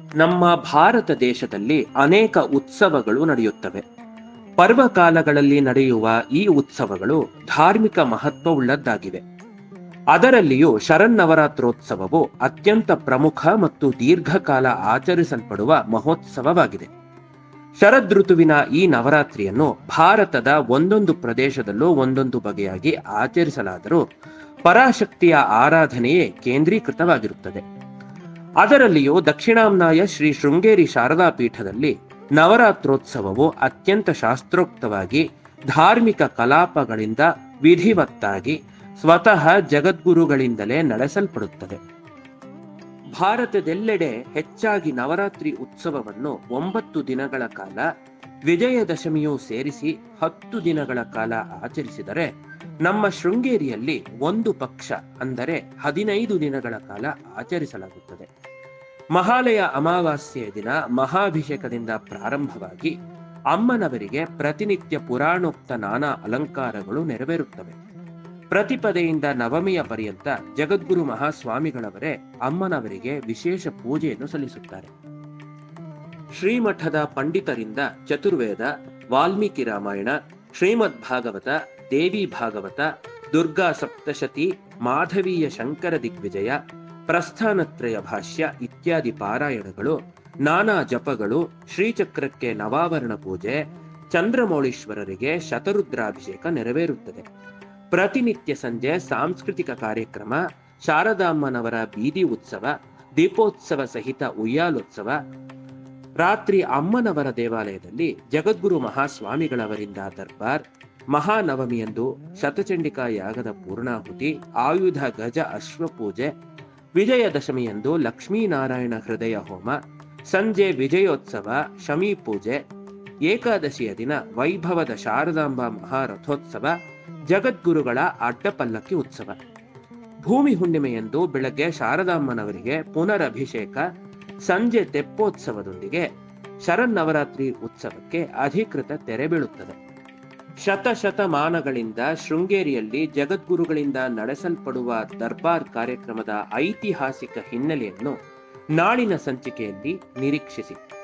ನಮ್ಮ ಭಾರತ ದೇಶದಲ್ಲಿ ಅನೇಕ ಉತ್ಸವಗಳು ನಡೆಯುತ್ತವೆ ಪರ್ವಕಾಲಗಳಲ್ಲಿ ನಡೆಯುವ ಈ ಉತ್ಸವಗಳು ಧಾರ್ಮಿಕ ಮಹತ್ವವುಳ್ಳದ್ದಾಗಿವೆ ಅದರಲ್ಲಿಯೂ ಶರನ್ನವರಾತ್ರೋತ್ಸವವು ಅತ್ಯಂತ ಪ್ರಮುಖ ಮತ್ತು ದೀರ್ಘಕಾಲ ಆಚರಿಸಲ್ಪಡುವ ಮಹೋತ್ಸವವಾಗಿದೆ ಶರದೃತುವಿನ ಈ ನವರಾತ್ರಿಯನ್ನು ಭಾರತದ ಒಂದೊಂದು ಪ್ರದೇಶದಲ್ಲೂ ಒಂದೊಂದು ಬಗೆಯಾಗಿ ಆಚರಿಸಲಾದರೂ ಪರಾಶಕ್ತಿಯ ಆರಾಧನೆಯೇ ಕೇಂದ್ರೀಕೃತವಾಗಿರುತ್ತದೆ ಅದರಲ್ಲಿಯೂ ದಕ್ಷಿಣಾಮ್ನಾಯ ಶ್ರೀ ಶೃಂಗೇರಿ ಶಾರದಾ ಪೀಠದಲ್ಲಿ ನವರಾತ್ರೋತ್ಸವವು ಅತ್ಯಂತ ಶಾಸ್ತ್ರೋಕ್ತವಾಗಿ ಧಾರ್ಮಿಕ ಕಲಾಪಗಳಿಂದ ವಿಧಿವತ್ತಾಗಿ ಸ್ವತಃ ಜಗದ್ಗುರುಗಳಿಂದಲೇ ನಡೆಸಲ್ಪಡುತ್ತದೆ ಭಾರತದೆಲ್ಲೆಡೆ ಹೆಚ್ಚಾಗಿ ನವರಾತ್ರಿ ಉತ್ಸವವನ್ನು ಒಂಬತ್ತು ದಿನಗಳ ಕಾಲ ವಿಜಯದಶಮಿಯೂ ಸೇರಿಸಿ ಹತ್ತು ದಿನಗಳ ಕಾಲ ಆಚರಿಸಿದರೆ ನಮ್ಮ ಶೃಂಗೇರಿಯಲ್ಲಿ ಒಂದು ಪಕ್ಷ ಅಂದರೆ ಹದಿನೈದು ದಿನಗಳ ಕಾಲ ಆಚರಿಸಲಾಗುತ್ತದೆ ಮಹಾಲಯ ಅಮಾವಾಸ್ಯೆಯ ದಿನ ಮಹಾಭಿಷೇಕದಿಂದ ಪ್ರಾರಂಭವಾಗಿ ಅಮ್ಮನವರಿಗೆ ಪ್ರತಿನಿತ್ಯ ಪುರಾಣೋಕ್ತ ನಾನಾ ಅಲಂಕಾರಗಳು ನೆರವೇರುತ್ತವೆ ಪ್ರತಿಪದೆಯಿಂದ ನವಮಿಯ ಪರ್ಯಂತ ಜಗದ್ಗುರು ಮಹಾಸ್ವಾಮಿಗಳವರೇ ಅಮ್ಮನವರಿಗೆ ವಿಶೇಷ ಪೂಜೆಯನ್ನು ಸಲ್ಲಿಸುತ್ತಾರೆ ಶ್ರೀಮಠದ ಪಂಡಿತರಿಂದ ಚತುರ್ವೇದ ವಾಲ್ಮೀಕಿ ರಾಮಾಯಣ ಶ್ರೀಮದ್ ಭಾಗವತ ದೇವಿ ಭಾಗವತ ದುರ್ಗಾ ಸಪ್ತಶತಿ ಮಾಧವೀಯ ಶಂಕರ ದಿಗ್ವಿಜಯ ಪ್ರಸ್ಥಾನತ್ರಯ ಭಾಷ್ಯ ಇತ್ಯಾದಿ ಪಾರಾಯಣಗಳು ನಾನಾ ಜಪಗಳು ಶ್ರೀಚಕ್ರಕ್ಕೆ ನವಾವರಣ ಪೂಜೆ ಚಂದ್ರಮೌಳೀಶ್ವರರಿಗೆ ಶತರುದ್ರಾಭಿಷೇಕ ನೆರವೇರುತ್ತದೆ ಪ್ರತಿನಿತ್ಯ ಸಂಜೆ ಸಾಂಸ್ಕೃತಿಕ ಕಾರ್ಯಕ್ರಮ ಶಾರದಾಮ್ಮನವರ ಬೀದಿ ಉತ್ಸವ ದೀಪೋತ್ಸವ ಸಹಿತ ಉಯ್ಯಾಲೋತ್ಸವ ರಾತ್ರಿ ಅಮ್ಮನವರ ದೇವಾಲಯದಲ್ಲಿ ಜಗದ್ಗುರು ಮಹಾಸ್ವಾಮಿಗಳವರಿಂದ ದರ್ಬಾರ್ ಮಹಾನವಮಿಯಂದು ಶತಚಂಡಿಕಾ ಯಾಗದ ಪೂರ್ಣಾಹುತಿ ಆಯುಧ ಗಜ ಅಶ್ವಪೂಜೆ ವಿಜಯದಶಮಿಯಂದು ಲಕ್ಷ್ಮೀನಾರಾಯಣ ಹೃದಯ ಹೋಮ ಸಂಜೆ ವಿಜಯೋತ್ಸವ ಶಮಿ ಪೂಜೆ ಏಕಾದಶಿಯ ದಿನ ವೈಭವದ ಶಾರದಾಂಬಾ ಮಹಾರಥೋತ್ಸವ ಜಗದ್ಗುರುಗಳ ಅಡ್ಡಪಲ್ಲಕ್ಕಿ ಉತ್ಸವ ಭೂಮಿ ಹುಣ್ಣಿಮೆಯಂದು ಬೆಳಗ್ಗೆ ಶಾರದಾಮ್ಮನವರಿಗೆ ಪುನರಭಿಷೇಕ ಸಂಜೆ ತೆಪ್ಪೋತ್ಸವದೊಂದಿಗೆ ಶರನ್ನವರಾತ್ರಿ ಉತ್ಸವಕ್ಕೆ ಅಧಿಕೃತ ತೆರೆ ಬೀಳುತ್ತದೆ ಶತಶತಮಾನಗಳಿಂದ ಶೃಂಗೇರಿಯಲ್ಲಿ ಜಗದ್ಗುರುಗಳಿಂದ ನಡೆಸಲ್ಪಡುವ ದರ್ಬಾರ್ ಕಾರ್ಯಕ್ರಮದ ಐತಿಹಾಸಿಕ ಹಿನ್ನೆಲೆಯನ್ನು ನಾಳಿನ ಸಂಚಿಕೆಯಲ್ಲಿ ನಿರೀಕ್ಷಿಸಿ